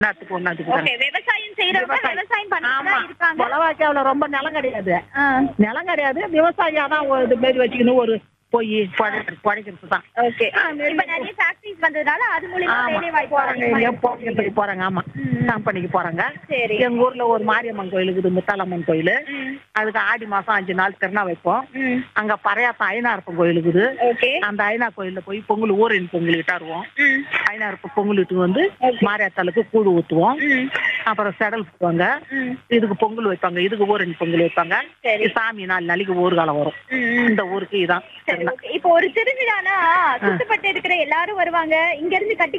ஒன்னாத்துக்கு ஒன்னாத்துக்கு okay விவசாயம் செய்யறவங்க விவசாயம் பண்ணிட்டு ஆமா தான் இருக்காங்க கொலவாக்கியாவுல ரொம்ப நிலம் கிடையாது ஆ, நிலம் கிடையாது விவசாயியா தான் ஒரு இது மாரி வச்சுக்கணும் ஒரு போய் குழைக்கிறது தான் ஓகே ஆ, நிறைய இப்ப நிறைய ஃபேக்டரிஸ் வந்ததுனால அது மூலியமா ஆமா வேலை வாய்ப்பு போறாங்க எங்கேயோ போகிறதுக்கு போறாங்க ஆமா ம். கம்பெனிக்கு போறாங்க சரி எங்க ஊர்ல ஒரு மாரியம்மன் கோயில் இருக்குது முத்தாலம்மன் கோயில் ம், அதுக்கு ஆடி மாசம் அஞ்சு நாள் திருநா வைப்போம் ம். அங்க பறையாத்தம் ஐநாரப்பன் கோயில் இருக்குது ஓகே அந்த ஐநா கோயில்ல போய் பொங்கல் ஊரின் பொங்கல் இட்டாருவோம் ம், ஐநாரப்ப பொங்கல் இட்டு வந்து மாரியாத்தாளுக்கு கூடு ஊத்துவோம் ம், அப்புறம் செடல் போவாங்க ம். இதுக்கு பொங்கல் வைப்பாங்க இதுக்கு ஊரின் பொங்கல் வைப்பாங்க சரி. சாமி நாலு நாளைக்கு ஊர்காலம் வரும் ம், ம். இந்த ஊருக்கு இதான் சரி, okay. இப்போ ஒரு திருவிழானா சுத்தப்பட்டு இருக்கிற எல்லாரும் வருவாங்க இங்க இருந்து கட்டி